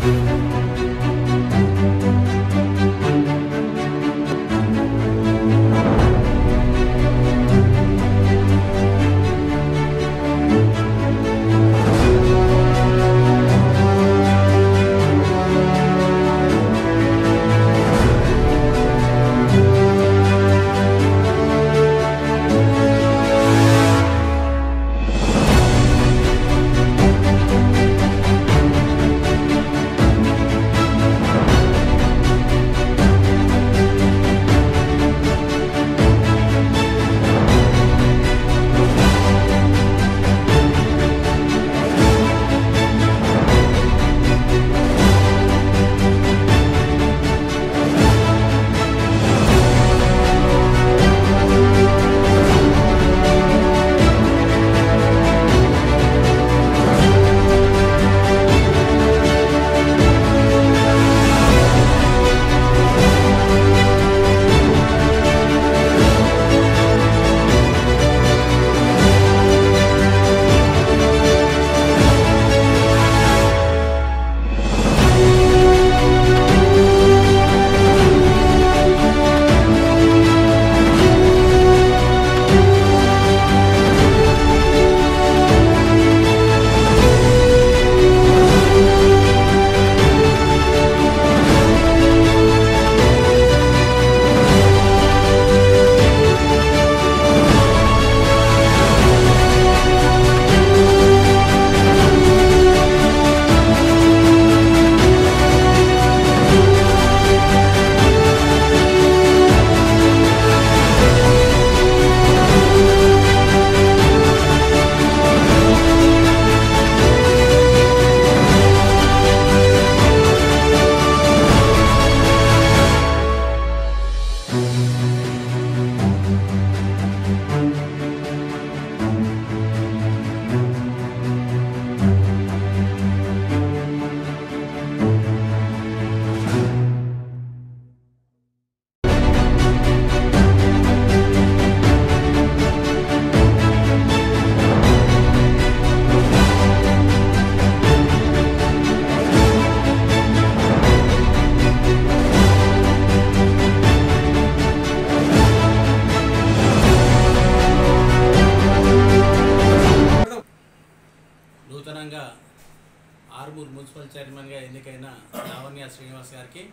నూతనంగా ఆర్మూర్ మున్సిపల్ చైర్మన్గా ఎన్నికైన లావణ్య శ్రీనివాస్ గారికి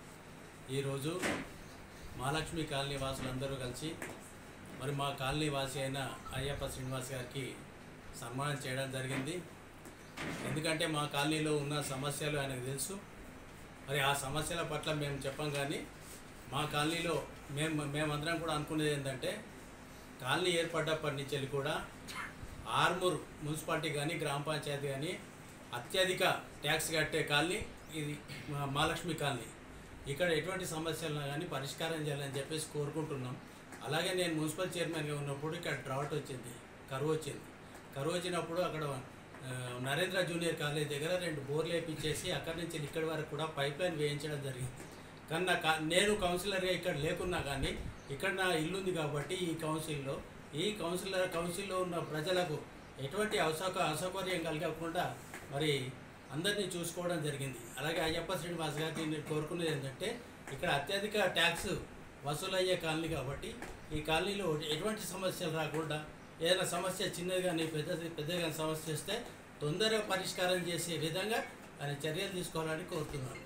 ఈరోజు మహాలక్ష్మి కాలనీ వాసులందరూ కలిసి మరి మా కాలనీ వాసి అయిన అయ్యప్ప శ్రీనివాస్ గారికి సన్మానం చేయడం జరిగింది ఎందుకంటే మా కాలనీలో ఉన్న సమస్యలు ఆయనకు తెలుసు మరి ఆ సమస్యల పట్ల మేము చెప్పం కానీ మా కాలనీలో మేము మేమందరం కూడా అనుకునేది ఏంటంటే కాలనీ ఏర్పడ్డప్పటి నుంచి వెళ్ళి కూడా ఆర్మూర్ మున్సిపాలిటీ కానీ గ్రామ పంచాయతీ కానీ అత్యధిక ట్యాక్స్ కట్టే కాలనీ ఇది మా- మహాలక్ష్మి కాలనీ ఇక్కడ ఎటువంటి సమస్యలను కానీ పరిష్కారం చేయాలని చెప్పేసి కోరుకుంటున్నాం అలాగే నేను మున్సిపల్ చైర్మన్గా ఉన్నప్పుడు ఇక్కడ డ్రాట్ వచ్చింది కరువు వచ్చింది కరువు వచ్చినప్పుడు అక్కడ ఆ, నరేంద్ర జూనియర్ కాలేజ్ దగ్గర రెండు బోర్లు వేయించేసి అక్కడి నుంచి ఇక్కడి వరకు కూడా పైప్ లైన్ వేయించడం జరిగింది కానీ నా కా- నేను కౌన్సిలర్గా ఇక్కడ లేకున్నా కానీ ఇక్కడ నా ఇల్లు ఉంది కాబట్టి ఈ కౌన్సిల్లో ఈ కౌన్సిలర్ కౌన్సిల్లో ఉన్న ప్రజలకు ఎటువంటి అసౌక అసౌకర్యం కలగకుండా మరి అందరినీ చూసుకోవడం జరిగింది అలాగే అయ్యప్ప శ్రీనివాస్ గారికి నేను కోరుకునేది ఏంటంటే ఇక్కడ అత్యధిక ట్యాక్స్ వసూలయ్యే కాలనీ కాబట్టి ఈ కాలనీలో ఎటువంటి సమస్యలు రాకుండా ఏదైనా సమస్య చిన్నది కానీ పెద్దది పెద్దది కానీ సమస్య వస్తే తొందరగా పరిష్కారం చేసే విధంగా ఆయన చర్యలు తీసుకోవాలని కోరుతున్నాను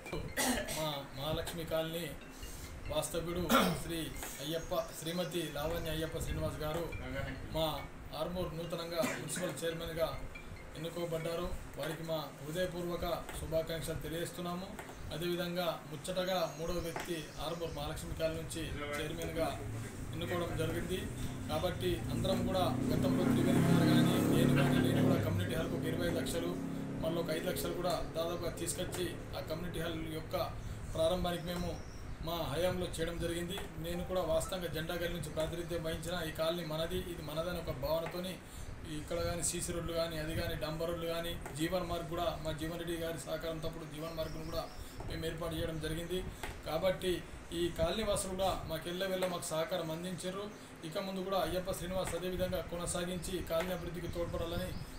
మా మహాలక్ష్మి కాలనీ వాస్తవ్యుడు శ్రీ అయ్యప్ప శ్రీమతి లావణ్య అయ్యప్ప శ్రీనివాస్ గారు మా ఆర్మూర్ నూతనంగా మున్సిపల్ చైర్మన్గా ఎన్నుకోబడ్డారు వారికి మా హృదయపూర్వక శుభాకాంక్షలు తెలియజేస్తున్నాము అదేవిధంగా ముచ్చటగా మూడవ వ్యక్తి ఆర్మూర్ మహాలక్ష్మి కాలనీ నుంచి చైర్మన్గా ఎన్నుకోవడం జరిగింది కాబట్టి అందరం కూడా గతంలో త్రివేణి గారు కానీ నేను కానీ నేను కూడా కమ్యూనిటీ హాల్కు ఒక ఇరవై లక్షలు మళ్ళీ ఒక ఐదు లక్షలు కూడా దాదాపుగా తీసుకొచ్చి ఆ కమ్యూనిటీ హాల్ యొక్క ప్రారంభానికి మేము మా హయాంలో చేయడం జరిగింది నేను కూడా వాస్తవంగా జెండా గల్లి నుంచి ప్రాతినిధ్యం వహించిన ఈ కాలనీ మనది ఇది మనదని ఒక భావనతోని ఇక్కడ కానీ సీసీ రోడ్లు కానీ అది కానీ డంబర్ రోడ్లు కానీ జీవన్ మార్గ్ కూడా మా జీవన్ రెడ్డి గారి సహకారంతో అప్పుడు జీవన్ మార్గ్ను కూడా మేము ఏర్పాటు చేయడం జరిగింది కాబట్టి ఈ కాలనీ వాసులు కూడా మాకు వెళ్ళ వెళ్ళ మాకు సహకారం అందించారు ఇక ముందు కూడా అయ్యప్ప శ్రీనివాస్ అదేవిధంగా కొనసాగించి కాలనీ అభివృద్ధికి తోడ్పడాలని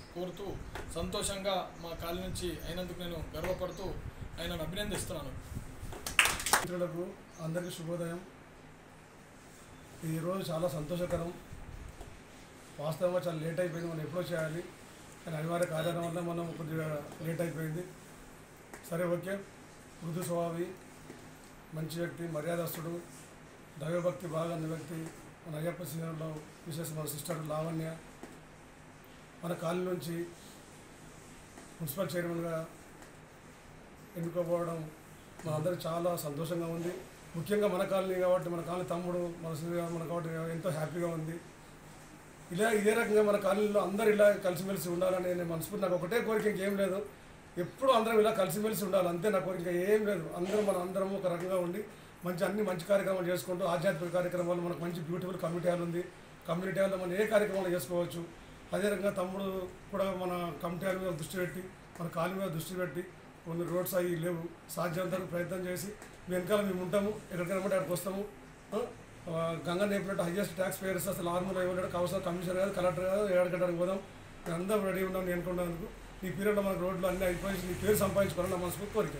కోరుతూ సంతోషంగా మా కాలనీ నుంచి అయినందుకు నేను గర్వపడుతూ ఆయనను అభినందిస్తున్నాను మిత్రులకు అందరికీ శుభోదయం ఈరోజు చాలా సంతోషకరం వాస్తవంగా చాలా లేట్ అయిపోయింది మనం ఎప్పుడో చేయాలి కానీ అనివార్య కారణం వల్ల మనం కొద్దిగా లేట్ అయిపోయింది సరే ఓకే మృదు స్వభావి మంచి వ్యక్తి మర్యాదస్తుడు దైవభక్తి బాగా ఉన్న వ్యక్తి మన అయ్యప్ప సీనియర్లో విశేష మన సిస్టర్ లావణ్య మన కాలనీ నుంచి మున్సిపల్ చైర్మన్గా ఎన్నుకోపోవడం మనందరికి చాలా సంతోషంగా ఉంది ముఖ్యంగా మన కాలనీ కాబట్టి మన కాలనీ తమ్ముడు మన శ్రీ మన కాబట్టి ఎంతో హ్యాపీగా ఉంది ఇలా ఇదే రకంగా మన కాలనీలో అందరూ ఇలా కలిసిమెలిసి ఉండాలని నేను మనస్ఫూర్తి నాకు ఒకటే కోరిక ఇంకేం లేదు ఎప్పుడు అందరం ఇలా కలిసిమెలిసి ఉండాలి అంతే నా కోరిక ఏం లేదు అందరం మన అందరం ఒక రకంగా ఉండి మంచి అన్ని మంచి కార్యక్రమాలు చేసుకుంటూ ఆధ్యాత్మిక కార్యక్రమాలు మనకు మంచి బ్యూటిఫుల్ కమ్యూనిటీ హాల్ ఉంది కమ్యూనిటీ హాల్లో మనం ఏ కార్యక్రమాలు చేసుకోవచ్చు అదే రకంగా తమ్ముడు కూడా మన కమిటీ హాల్ మీద దృష్టి పెట్టి మన కాలనీ మీద దృష్టి పెట్టి కొన్ని రోడ్స్ అవి లేవు సాధ్యమంత వరకు ప్రయత్నం చేసి మీ వెనకాల మేము ఉంటాము ఎక్కడికైనా ఉంటే అక్కడికి వస్తాము ఆ? ఆ, గంగా నేపినట్టు హైయెస్ట్ ట్యాక్స్ పేయర్స్ అసలు ఆర్మూలో ఇవ్వలేడు కౌన్సిలర్ కమిషనర్ కాదు కలెక్టర్ కాదు ఏడగంటలకు పోదాం మేము అందరం రెడీ ఉన్నాం నేను అనుకున్నందుకు ఈ పీరియడ్లో మనకు రోడ్లు అన్నీ అయిపోయి నీ పేరు సంపాదించుకోవాలని నా మనస్ఫూర్తి కోరిక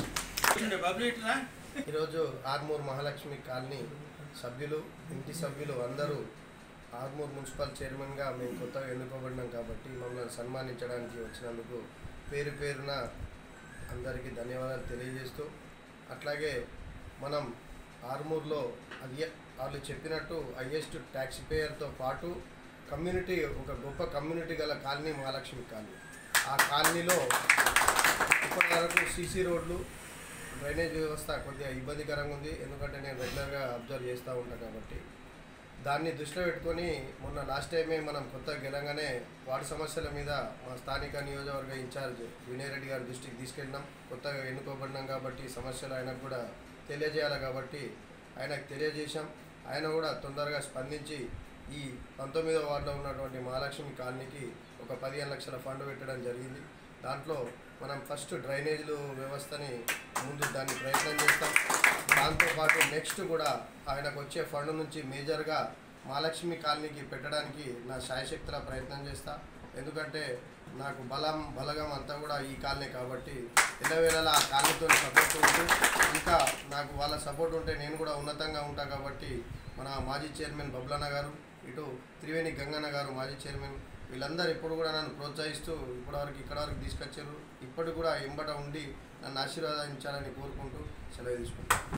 ఈరోజు ఆర్మూర్ మహాలక్ష్మి కాలనీ సభ్యులు ఇంటి సభ్యులు అందరూ ఆర్మూర్ మున్సిపల్ చైర్మన్గా మేము కొత్తగా ఎన్నుకోబడినాం కాబట్టి మమ్మల్ని సన్మానించడానికి వచ్చినందుకు పేరు పేరున అందరికీ ధన్యవాదాలు తెలియజేస్తూ అట్లాగే మనం ఆర్మూర్లో అయ్య వాళ్ళు చెప్పినట్టు హయ్యెస్ట్ ట్యాక్సీ పేయర్తో పాటు కమ్యూనిటీ ఒక గొప్ప కమ్యూనిటీ గల కాలనీ మహాలక్ష్మి కాలనీ ఆ కాలనీలో ఇప్పటి వరకు సీసీ రోడ్లు డ్రైనేజ్ వ్యవస్థ కొద్దిగా ఇబ్బందికరంగా ఉంది ఎందుకంటే నేను రెగ్యులర్గా అబ్జర్వ్ చేస్తూ ఉంటాను కాబట్టి దాన్ని దృష్టిలో పెట్టుకొని మొన్న లాస్ట్ టైమే మనం కొత్తగా గెలంగానే వార్డు సమస్యల మీద మా స్థానిక నియోజకవర్గ ఇన్ఛార్జ్ వినయ్ రెడ్డి గారి దృష్టికి తీసుకెళ్ళినాం కొత్తగా ఎన్నుకోబడినాం కాబట్టి సమస్యలు ఆయనకు కూడా తెలియజేయాలి కాబట్టి ఆయనకు తెలియజేశాం ఆయన కూడా తొందరగా స్పందించి ఈ పంతొమ్మిదవ వార్డులో ఉన్నటువంటి మహాలక్ష్మి కాలనీకి ఒక పదిహేను లక్షల ఫండ్ పెట్టడం జరిగింది దాంట్లో మనం ఫస్ట్ డ్రైనేజీలు వ్యవస్థని ముందు దాన్ని ప్రయత్నం చేస్తాం దాంతోపాటు నెక్స్ట్ కూడా ఆయనకు వచ్చే ఫండ్ నుంచి మేజర్గా మహాలక్ష్మి కాలనీకి పెట్టడానికి నా శాయశక్తుల ప్రయత్నం చేస్తా ఎందుకంటే నాకు బలం బలగం అంతా కూడా ఈ కాలనీ కాబట్టి ఎల్లవేళలా ఆ కాలనీతో సపోర్ట్ ఉంటూ ఇంకా నాకు వాళ్ళ సపోర్ట్ ఉంటే నేను కూడా ఉన్నతంగా ఉంటా కాబట్టి మన మాజీ చైర్మన్ బబ్లన్న గారు ఇటు త్రివేణి గంగన్న గారు మాజీ చైర్మన్ వీళ్ళందరూ ఎప్పుడు కూడా నన్ను ప్రోత్సహిస్తూ ఇప్పటివరకు ఇక్కడ వరకు తీసుకొచ్చారు ఇప్పటికి కూడా ఎంబట ఉండి నన్ను ఆశీర్వదించాలని కోరుకుంటూ సెలవు తీసుకుంటాను